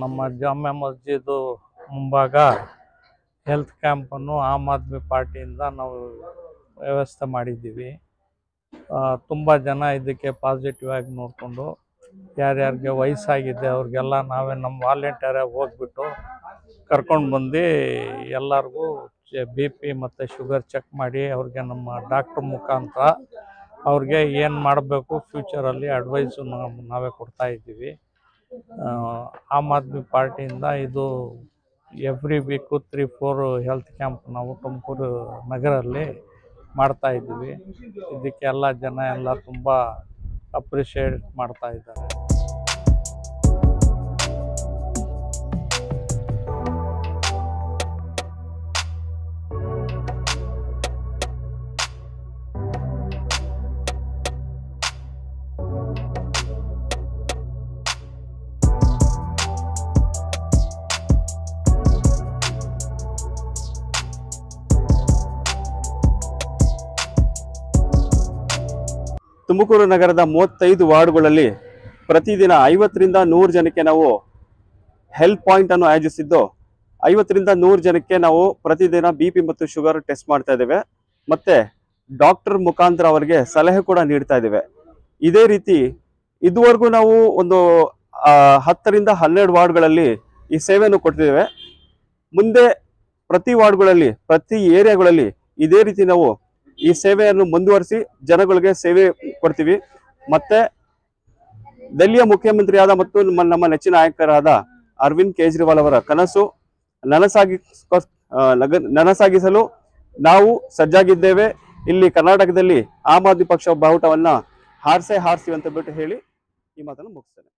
ನಮ್ಮ ಜಾಮ್ಯಾ ಮಸ್ಜಿದು ಮುಂಭಾಗ ಹೆಲ್ತ್ ಕ್ಯಾಂಪನ್ನು ಆಮ್ ಆದ್ಮಿ ಪಾರ್ಟಿಯಿಂದ ನಾವು ವ್ಯವಸ್ಥೆ ಮಾಡಿದ್ದೀವಿ ತುಂಬ ಜನ ಇದಕ್ಕೆ ಪಾಸಿಟಿವ್ ಆಗಿ ನೋಡಿಕೊಂಡು ಯಾರ್ಯಾರಿಗೆ ವಯಸ್ಸಾಗಿದೆ ಅವ್ರಿಗೆಲ್ಲ ನಾವೇ ನಮ್ಮ ವಾಲೆಂಟಿಯರಾಗಿ ಹೋಗ್ಬಿಟ್ಟು ಕರ್ಕೊಂಡು ಬಂದು ಎಲ್ಲರಿಗೂ ಬಿ ಪಿ ಮತ್ತು ಶುಗರ್ ಚೆಕ್ ಮಾಡಿ ಅವ್ರಿಗೆ ನಮ್ಮ ಡಾಕ್ಟ್ರ್ ಮುಖಾಂತರ ಅವ್ರಿಗೆ ಏನು ಮಾಡಬೇಕು ಫ್ಯೂಚರಲ್ಲಿ ಅಡ್ವೈಸು ನಾವೇ ಕೊಡ್ತಾ ಇದ್ದೀವಿ ಆ, ಆಮ್ ಆದ್ಮಿ ಪಾರ್ಟಿಯಿಂದ ಇದು every week three four health camp ನಾವು ತುಮಕೂರು ನಗರಲ್ಲಿ ಮಾಡ್ತಾ ಇದ್ದೀವಿ ಇದಕ್ಕೆಲ್ಲ ಜನ ಎಲ್ಲ ತುಂಬ ಅಪ್ರಿಷಿಯೇಟ್ ಮಾಡ್ತಾ ಇದ್ದಾರೆ ತುಮಕೂರು ನಗರದ ಮೂವತ್ತೈದು ವಾರ್ಡ್ಗಳಲ್ಲಿ ಪ್ರತಿದಿನ ಐವತ್ತರಿಂದ ನೂರು ಜನಕ್ಕೆ ನಾವು ಹೆಲ್ತ್ ಪಾಯಿಂಟ್ ಅನ್ನು ಆಯೋಜಿಸಿದ್ದು ಐವತ್ತರಿಂದ ನೂರು ಜನಕ್ಕೆ ನಾವು ಪ್ರತಿದಿನ ಬಿ ಪಿ ಮತ್ತು ಶುಗರ್ ಟೆಸ್ಟ್ ಮಾಡ್ತಾ ಇದ್ದೇವೆ ಮತ್ತೆ ಡಾಕ್ಟರ್ ಮುಖಾಂತರ ಅವರಿಗೆ ಸಲಹೆ ಕೂಡ ನೀಡ್ತಾ ಇದ್ದೇವೆ ಇದೇ ರೀತಿ ಇದುವರೆಗೂ ನಾವು ಒಂದು ಆ, ಹತ್ತರಿಂದ ಹನ್ನೆರಡು ವಾರ್ಡ್ಗಳಲ್ಲಿ ಈ ಸೇವೆಯನ್ನು ಕೊಡ್ತಿದ್ದೇವೆ ಮುಂದೆ ಪ್ರತಿ ವಾರ್ಡ್ಗಳಲ್ಲಿ ಪ್ರತಿ ಏರಿಯಾಗಳಲ್ಲಿ ಇದೇ ರೀತಿ ನಾವು ಈ ಸೇವೆಯನ್ನು ಮುಂದುವರಿಸಿ ಜನಗಳಿಗೆ ಸೇವೆ ಕೊಡ್ತೀವಿ ಮತ್ತೆ ದೆಹಲಿಯ ಮುಖ್ಯಮಂತ್ರಿಯಾದ ಮತ್ತು ನಮ್ಮ ನಮ್ಮ ನೆಚ್ಚಿನ ನಾಯಕರಾದ ಅರವಿಂದ್ ಕೇಜ್ರಿವಾಲ್ ಅವರ ಕನಸು ನನಸಾಗಿ ಆ, ನಗ- ನನಸಾಗಿಸಲು ನಾವು ಸಜ್ಜಾಗಿದ್ದೇವೆ ಇಲ್ಲಿ ಕರ್ನಾಟಕದಲ್ಲಿ ಆಮ್ ಆದ್ಮಿ ಪಕ್ಷ ಬಾವುಟವನ್ನ ಹಾರಿಸೇ ಹಾರಿಸಿ ಅಂತ ಬಿಟ್ಟು ಹೇಳಿ ಈ ಮಾತನ್ನು ಮುಗಿಸ್ತೇನೆ